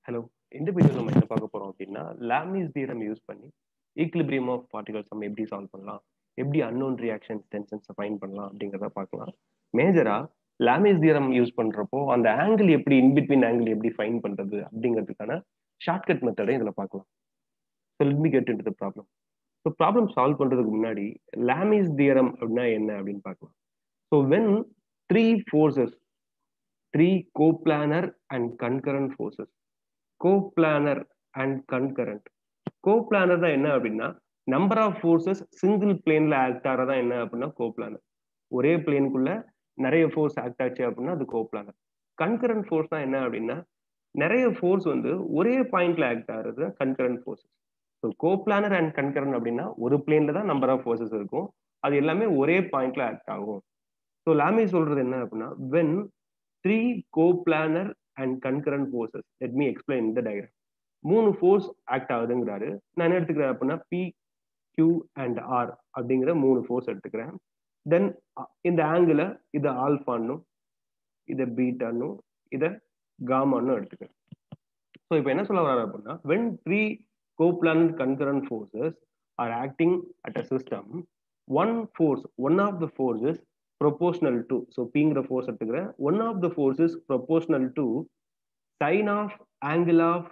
Hello இந்த video நம்ம என்ன பார்க்க போறோம் அப்படின்னா லாமிஸ் தியரம் யூஸ் பண்ணி ஈக்லிபிரியம் ஆஃப் பார்ட்டிகல்ஸ் நம்ம எப்படி சால்வ் பண்ணலாம் எப்படி அன்னோன் ரியாக்ஷன் டென்ஷன்ஸை ஃபைன் பண்ணலாம் அப்படிங்கிறத பார்க்கலாம் மேஜரா லாமிஸ் தியரம் யூஸ் பண்றப்போ அந்த ஆங்கிள் எப்படி இன்பிட்வீன் ஆங்கிள் எப்படி ஃபைன் பண்றது அப்படிங்கிறதுக்கான ஷார்ட்கட் மெத்தடை இதுல பார்க்கலாம் so let me get into problem so problem solve பண்றதுக்கு முன்னாடி லாமிஸ் தியரம் அப்படின்னா என்ன அப்படின்னு பார்க்கலாம் so when three forces three coplanar and concurrent forces coplanar and concurrent coplanar தான் என்ன அப்படின்னா நம்பர் ஆஃப் ஃபோர்ஸஸ் சிங்கிள் பிளேன்ல ஆக்ட் ஆகிறதா என்ன அப்படின்னா கோப்ளானர் ஒரே பிளேனுக்குள்ள நிறைய ஃபோர்ஸ் ஆக்ட் ஆச்சு அப்படின்னா அது கோப்ளானர் கன்கரண்ட் ஃபோர்ஸ் தான் என்ன அப்படின்னா நிறைய ஃபோர்ஸ் வந்து ஒரே பாயிண்ட்ல ஆக்ட் ஆகிறது concurrent forces so coplanar and concurrent அப்படின்னா ஒரு பிளேன்ல தான் நம்பர் ஆஃப் ஃபோர்ஸஸ் இருக்கும் அது எல்லாமே ஒரே பாயிண்ட்ல ஆக்ட் ஆகும் ஸோ லாமி சொல்றது என்ன அப்படின்னா when three coplanar and concurrent forces let me explain இந்த டயக்ராம் மூணு ஃபோர்ஸ் ஆக்ட் ஆகுதுங்கிறாரு நான் என்ன எடுத்துக்கிறேன் அப்படின்னா பி கியூ அண்ட் ஆர் அப்படிங்கிற மூணு ஃபோர்ஸ் எடுத்துக்கிறேன் தென் இந்த ஆங்கிள இதை ஆல்ஃபான்னும் இதை பீட்டான்னும் இதை காமான்னும் எடுத்துக்கிறேன் ஸோ இப்போ என்ன சொல்ல வர்றாரு அப்படின்னா when three coplanar concurrent forces are acting at a system one force one of the forces proportional to so பிங்கிற ஃபோர்ஸ் எடுத்துக்கிறேன் one of the forces proportional to sine of angle of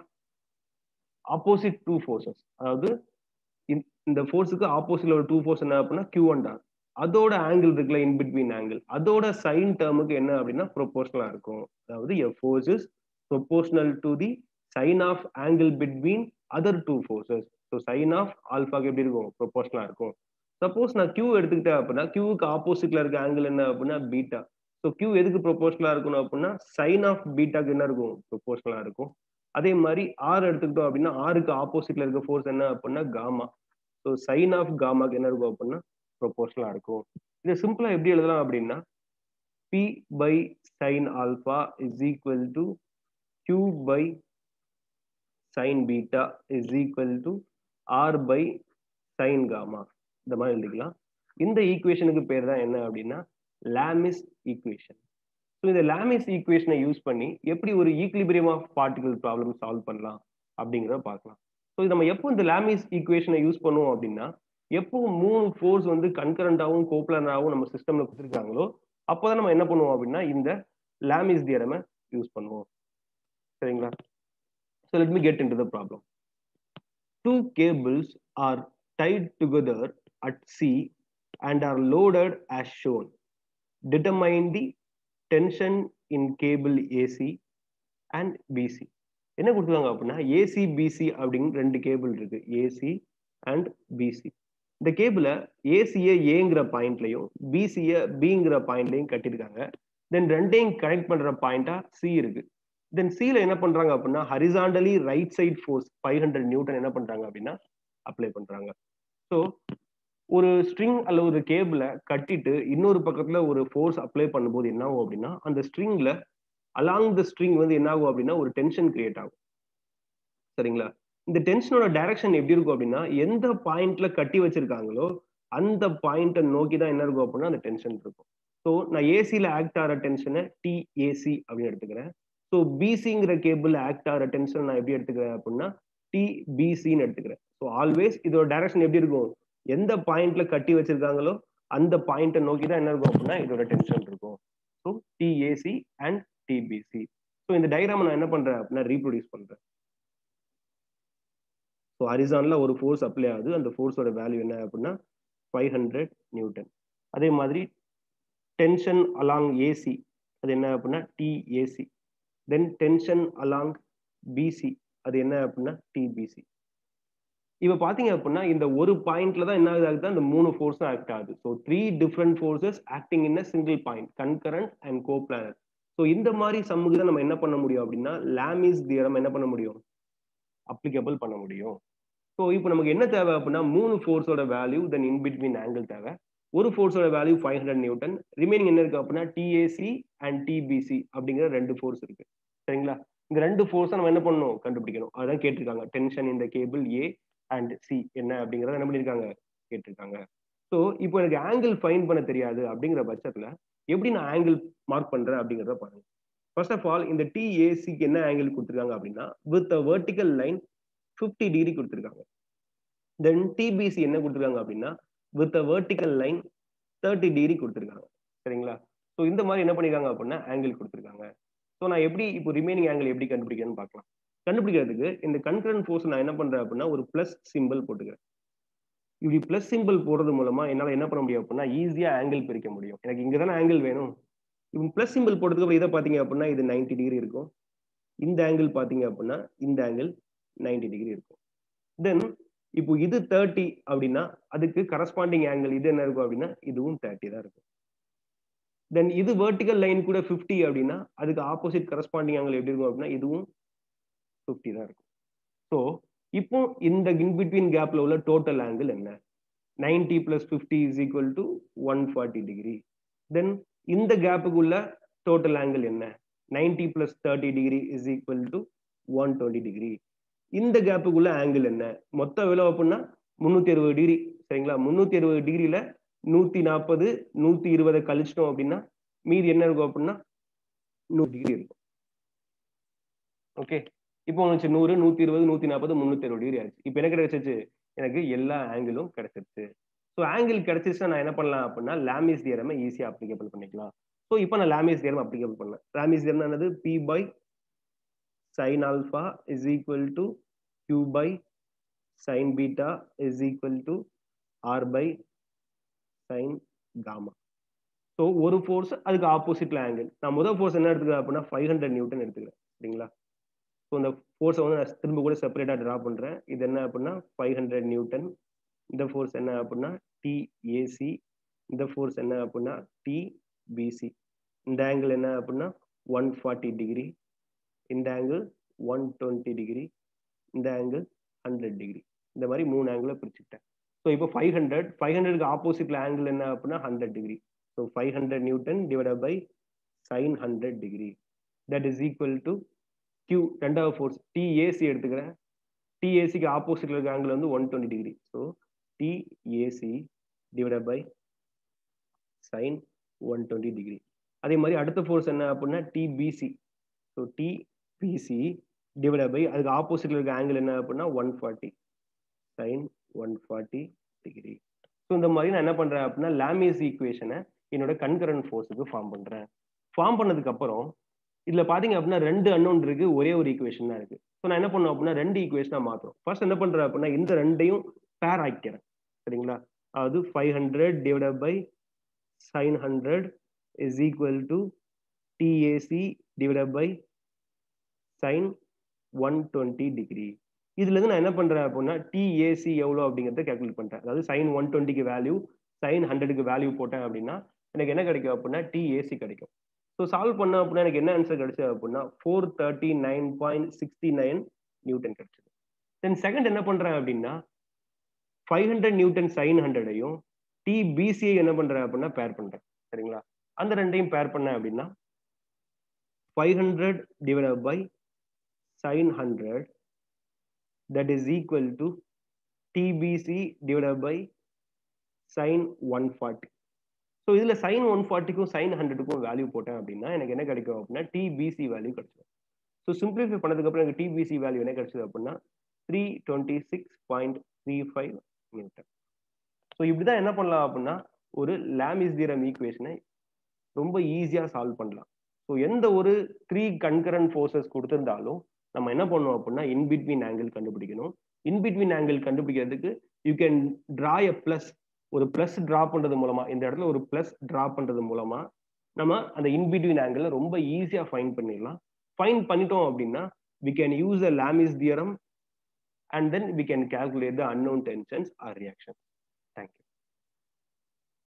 opposite two forces அதாவது இந்த ஃபோர்ஸுக்கு ஆப்போசிட்ல ஒரு two force என்ன அப்படின்னா Q and R அதோட ஆங்கிள் இருக்குல்ல இன் பிட்வீன் ஆங்கிள் அதோட சைன் டேர்முக்கு என்ன அப்படின்னா ப்ரொபோஷனலா இருக்கும் அதாவது a force is proportional to the sine of angle between other two forces so sine of ஆல்ஃபாக்கு எப்படி இருக்கும் ப்ரொபோஷனலா இருக்கும் சப்போஸ் நான் கியூ எடுத்துக்கிட்டேன் அப்படின்னா கியூவுக்கு ஆப்போசிட்ல இருக்க ஆங்கிள் என்ன அப்படின்னா பீட்டா ஸோ கியூ எதுக்கு ப்ரொபோஷனலா இருக்கணும் அப்படின்னா சைன் ஆஃப் பீட்டாக்கு என்ன இருக்கும் ப்ரொபோஷனலா இருக்கும் அதே மாதிரி ஆர் எடுத்துக்கிட்டோம் அப்படின்னா ஆருக்கு ஆப்போசிட்ல இருக்க ஃபோர்ஸ் என்ன அப்படின்னா காமா ஸோ சைன் ஆஃப் காமாக்கு என்ன இருக்கும் அப்படின்னா ப்ரொபோஷனலா இருக்கும் இதை சிம்பிளா எப்படி எழுதலாம் அப்படின்னா P by sine alpha is equal to Q by sine beta is equal to R by sine gamma இந்த மாதிரி எழுதிக்கலாம் இந்த ஈக்குவேஷனுக்கு பேர் தான் என்ன அப்படின்னா லாமிஸ் ஈக்குவேஷன் ஸோ இந்த லாமிஸ் ஈக்குவேஷனை யூஸ் பண்ணி எப்படி ஒரு equilibrium of particle problem solve பண்ணலாம் அப்படிங்கிறத பார்க்கலாம் ஸோ இது நம்ம எப்போ இந்த லாமிஸ் ஈக்குவேஷனை யூஸ் பண்ணுவோம் அப்படின்னா எப்போ மூணு ஃபோர்ஸ் வந்து கன்கரண்டாகவும் கோப்ளனாகவும் நம்ம சிஸ்டம்ல கொடுத்துருக்காங்களோ அப்போதான் நம்ம என்ன பண்ணுவோம் அப்படின்னா இந்த லாமிஸ் தியரமை யூஸ் பண்ணுவோம் சரிங்களா so let me get into the problem two cables are tied together at sea and are loaded as shown. Determine the tension in cable AC and BC. என்ன கொடுத்துருக்காங்க அப்படின்னா ஏசி பிசி அப்படின்னு ரெண்டு cable இருக்கு AC and PC இந்த கேபிள ஏசிய ஏங்கிற பாயிண்ட்லயும் பிசிய பிங்கிற பாயிண்ட்லயும் கட்டியிருக்காங்க தென் ரெண்டையும் கனெக்ட் பண்ற பாயிண்டா சி இருக்கு தென் சில என்ன பண்றாங்க அப்படின்னா horizontally right side force five hundred newton என்ன பண்றாங்க அப்படின்னா அப்ளை பண்றாங்க ஸோ ஒரு ஸ்ட்ரிங் அல்ல ஒரு கேபிளை கட்டிட்டு இன்னொரு பக்கத்துல ஒரு ஃபோர்ஸ் அப்ளை பண்ணும்போது என்ன ஆகும் அப்படின்னா அந்த ஸ்ட்ரிங்ல அலாங் த ஸ்ட்ரிங் வந்து என்ன ஆகும் அப்படின்னா ஒரு டென்ஷன் கிரியேட் ஆகும் சரிங்களா இந்த டென்ஷனோட டைரக்ஷன் எப்படி இருக்கும் அப்படின்னா எந்த பாயிண்ட்ல கட்டி வச்சிருக்காங்களோ அந்த பாயிண்ட்டை நோக்கி தான் என்ன இருக்கும் அப்படின்னா அந்த டென்ஷன் இருக்கும் ஸோ நான் ஏசியில் ஆக்ட் ஆகிற டென்ஷனை டிஏசி அப்படின்னு எடுத்துக்கிறேன் ஸோ பிசிங்கிற கேபிள் ஆக்ட் ஆகிற டென்ஷன் நான் எப்படி எடுத்துக்கிறேன் அப்படின்னா டிபிசின்னு எடுத்துக்கிறேன் ஸோ ஆல்வேஸ் இதோட டைரக்ஷன் எப்படி இருக்கும் எந்த பாயிண்ட்ல கட்டி வச்சிருக்காங்களோ அந்த பாயிண்ட்டை நோக்கி தான் என்ன இருக்கும் அப்படின்னா இதோட டென்ஷன் இருக்கும் so TAC and TBC so இந்த டயக்ராம் நான் என்ன பண்றேன் அப்படின்னா ரீப்ரொடியூஸ் பண்றேன் ஸோ ஹரிசான்ல ஒரு ஃபோர்ஸ் அப்ளை ஆகுது அந்த ஃபோர்ஸோட வேல்யூ என்ன அப்படின்னா ஃபைவ் ஹண்ட்ரட் நியூட்டன் அதே மாதிரி டென்ஷன் அலாங் ஏசி அது என்ன அப்படின்னா TAC then tension along BC அது என்ன அப்படின்னா டிபிசி இப்ப பாத்தீங்க அப்படின்னா இந்த ஒரு பாயிண்ட்ல தான் என்ன ஆகுது அந்த மூணு ஃபோர்ஸும் ஆக்ட் ஆகுது so three different forces acting in a single point concurrent and coplanar so இந்த மாதிரி சம்முக்கு தான் நம்ம என்ன பண்ண முடியும் அப்படின்னா லாமிஸ் தியரம் என்ன பண்ண முடியும் அப்ளிகபிள் பண்ண முடியும் ஸோ இப்போ நமக்கு என்ன தேவை அப்படின்னா மூணு ஃபோர்ஸோட value then in between angle தேவை ஒரு ஃபோர்ஸோட value five hundred newton remaining என்ன இருக்கு அப்படின்னா டிஏசி அண்ட் டிபிசி அப்படிங்கிற ரெண்டு ஃபோர்ஸ் இருக்கு சரிங்களா இந்த ரெண்டு ஃபோர்ஸை நம்ம என்ன பண்ணணும் கண்டுபிடிக்கணும் அதான் கேட்டிருக்காங்க டென்ஷன் இந்த கேபிள் ஏ அண்ட் சி என்ன அப்படிங்கிறத என்ன பண்ணியிருக்காங்க கேட்டிருக்காங்க ஸோ இப்போ எனக்கு ஆங்கிள் ஃபைன் பண்ண தெரியாது அப்படிங்கிற பட்சத்தில் எப்படி நான் ஆங்கிள் மார்க் பண்றேன் அப்படிங்கிறத பாருங்க ஃபர்ஸ்ட் ஆஃப் ஆல் இந்த டிஏசிக்கு என்ன ஆங்கிள் கொடுத்துருக்காங்க அப்படின்னா with a vertical line fifty degree கொடுத்துருக்காங்க தென் டிபிசி என்ன கொடுத்துருக்காங்க அப்படின்னா with a vertical line thirty degree கொடுத்துருக்காங்க சரிங்களா ஸோ இந்த மாதிரி என்ன பண்ணிருக்காங்க அப்படின்னா ஆங்கிள் கொடுத்துருக்காங்க ஸோ நான் எப்படி இப்போ ரிமைனிங் ஆங்கிள் எப்படி கண்டுபிடிக்கிறேன்னு பார்க்கலாம் கண்டுபிடிக்கிறதுக்கு இந்த கன்கரண்ட் ஃபோர்ஸ் நான் என்ன பண்றேன் அப்படின்னா ஒரு பிளஸ் சிம்பிள் போட்டுக்கிறேன் இப்படி பிளஸ் சிம்பிள் போடுறது மூலமா என்னால் என்ன பண்ண முடியும் அப்படின்னா ஈஸியா ஆங்கிள் பிரிக்க முடியும் எனக்கு இங்க தானே ஆங்கிள் வேணும் இப்போ பிளஸ் சிம்பிள் போட்டதுக்கு அப்புறம் இதை பார்த்தீங்க அப்படின்னா இது நைன்டி டிகிரி இருக்கும் இந்த ஆங்கிள் பார்த்தீங்க அப்படின்னா இந்த ஆங்கிள் நைன்டி டிகிரி இருக்கும் தென் இப்போ இது தேர்ட்டி அப்படின்னா அதுக்கு கரஸ்பாண்டிங் ஆங்கிள் இது என்ன இருக்கும் அப்படின்னா இதுவும் தேர்ட்டி தான் இருக்கும் தென் இது வெர்டிக்கல் லைன் கூட ஃபிஃப்டி அப்படின்னா அதுக்கு ஆப்போசிட் கரஸ்பாண்டிங் ஆங்கிள் எப்படி இருக்கும் அப்படின்னா இதுவும் ஃபிஃப்டி தான் இருக்கும் ஸோ இப்போ இந்த இன்பிட்வீன் கேப்ல உள்ள டோட்டல் ஆங்கிள் என்ன ninety plus fifty is equal to one forty degree then இந்த கேப்புக்குள்ள டோட்டல் ஆங்கிள் என்ன ninety plus thirty degree is equal to one twenty degree இந்த கேப்புக்குள்ள ஆங்கிள் என்ன மொத்த எவ்வளோ அப்படின்னா முந்நூத்தி அறுபது டிகிரி சரிங்களா முந்நூத்தி அறுபது டிகிரியில நூத்தி நாற்பது நூத்தி இருபதை கழிச்சிட்டோம் அப்படின்னா மீதி என்ன இருக்கும் அப்படின்னா நூறு டிகிரி இருக்கும் ஓகே இப்போ வந்துச்சு நூறு நூத்தி இருபது நூத்தி நாற்பது முந்நூத்தி அறுபது டிகிரி ஆச்சு இப்போ என்ன கிடைச்சிச்சு எனக்கு எல்லா ஆங்கிளும் கிடைச்சிருச்சு ஸோ ஆங்கிள் கிடைச்சிச்சுன்னா நான் என்ன பண்ணலாம் அப்படின்னா லாமிஸ் தியரமை ஈஸியாக அப்ளிகபிள் பண்ணிக்கலாம் ஸோ இப்போ நான் லாமிஸ் தியரம் அப்ளிகபிள் பண்ணேன் லாமிஸ் தியரம் என்னது P by sin alpha is equal to q by sin beta is equal to r by sin gamma so ஒரு ஃபோர்ஸ் அதுக்கு ஆப்போசிட்ல ஆங்கிள் நான் முதல் ஃபோர்ஸ் என்ன எடுத்துக்கிறேன் அப்படின்னா ஃபைவ் ஹண்ட்ரட் நியூட்டன் எடுத்துக்கிறேன் சரிங்களா ஸோ இந்த ஃபோர்ஸை வந்து நான் திரும்ப கூட செப்பரேட்டாக ட்ரா பண்ணுறேன் இது என்ன அப்படின்னா ஃபைவ் ஹண்ட்ரட் நியூட்டன் இந்த ஃபோர்ஸ் என்ன அப்படின்னா டிஏசி இந்த ஃபோர்ஸ் என்ன அப்படின்னா டிபிசி இந்த ஆங்கிள் என்ன அப்படின்னா ஒன் ஃபார்ட்டி டிகிரி இந்த ஆங்கிள் ஒன் டுவெண்ட்டி டிகிரி இந்த ஆங்கிள் ஹண்ட்ரட் டிகிரி இந்த மாதிரி மூணு ஆங்கிளை பிரிச்சுக்கிட்டேன் ஸோ இப்போ ஃபைவ் ஹண்ட்ரட் ஃபைவ் ஹண்ட்ரட்க்கு ஆப்போசிட்ல ஆங்கிள் என்ன அப்படின்னா hundred degree so five hundred newton divide by sine hundred degree that is equal to Q ரெண்டாவது ஃபோர்ஸ் டிஏசி எடுத்துக்கிறேன் டிஏசிக்கு ஆப்போசிட்ல இருக்க ஆங்கிள் வந்து one twenty degree so TAC divide by sine one twenty degree அதே மாதிரி அடுத்த ஃபோர்ஸ் என்ன அப்படின்னா TBC so TBC divide by அதுக்கு ஆப்போசிட்ல இருக்க ஆங்கிள் என்ன அப்படின்னா one forty sine one forty degree so இந்த மாதிரி நான் என்ன பண்றேன் அப்படின்னா லாமியஸ் ஈக்குவேஷனை என்னோட கன்கரண்ட் ஃபோர்ஸுக்கு ஃபார்ம் பண்றேன் ஃபார்ம் பண்ணதுக்கு அப்புறம் இதுல பாத்தீங்க அப்படின்னா ரெண்டு அன்னோன் இருக்கு ஒரே ஒரு ஈக்குவேஷன் தான் இருக்கு ஸோ நான் என்ன பண்ணுவேன் அப்படின்னா ரெண்டு ஈக்குவேஷனா மாத்துறோம் ஃபர்ஸ்ட் என்ன பண்றேன் அப்படின்னா இந்த ரெண்டையும் பேர் ஆக்கிக்கிறேன் சரிங்களா அதாவது five hundred divide by sine hundred is equal to TAC divide by sine one twenty degree இதுல இருந்து நான் என்ன பண்றேன் அப்படின்னா டிஏசி எவ்வளோ அப்படிங்கிறத கேல்குலேட் பண்றேன் அதாவது சைன் ஒன் டுவெண்ட்டிக்கு வேல்யூ சைன் ஹண்ட்ரடுக்கு வேல்யூ போட்டேன் அப்படின்னா எனக்கு என்ன கிடைக்கும் அப்படின்னா டிஏசி கிடைக்கும் ஸோ சால்வ் பண்ண அப்படின்னா எனக்கு என்ன ஆன்சர் கிடைச்சது அப்படின்னா four thirty nine point sixty nine newton கிடைச்சது தென் செகண்ட் என்ன பண்றேன் அப்படின்னா ஃபைவ் ஹண்ட்ரட் நியூட்டன் சைன் ஹண்ட்ரடையும் டிபிசிஐ என்ன பண்றேன் அப்படின்னா பேர் பண்றேன் சரிங்களா அந்த ரெண்டையும் பேர் பண்ணேன் அப்படின்னா five hundred divide by sin 100 that is equal to TBC divided by sin 140 so இதுல சைன் ஒன் ஃபார்ட்டிக்கும் சைன் ஹண்ட்ரடுக்கும் வேல்யூ போட்டேன் அப்படின்னா எனக்கு என்ன கிடைக்கும் அப்படின்னா டிபிசி வேல்யூ கிடைச்சிடும் ஸோ சிம்பிளிஃபை பண்ணதுக்கு அப்புறம் எனக்கு டிபிசி வேல்யூ என்ன கிடைச்சது அப்படின்னா three twenty six point three five newton so இப்படிதான் என்ன பண்ணலாம் அப்படின்னா ஒரு லாமிஸ் தீரம் ஈக்குவேஷனை ரொம்ப ஈஸியாக சால்வ் பண்ணலாம் ஸோ எந்த ஒரு த்ரீ கன்கரண்ட் ஃபோர்ஸஸ் கொடுத்திருந்தாலும் நம்ம என்ன பண்ணுவோம் அப்படின்னா இன்பிட்வீன் ஆங்கிள் கண்டுபிடிக்கணும் இன்பிட்வீன் ஆங்கிள் கண்டுபிடிக்கிறதுக்கு you can draw a plus ஒரு பிளஸ் டிரா பண்றது மூலமா இந்த இடத்துல ஒரு பிளஸ் டிரா பண்றது மூலமா நம்ம அந்த இன்பிட்வீன் ஆங்கிள் ரொம்ப ஈஸியா ஃபைன் பண்ணிடலாம் ஃபைன் பண்ணிட்டோம் அப்படின்னா we can use a Lami's theorem and then we can calculate the unknown tensions or reactions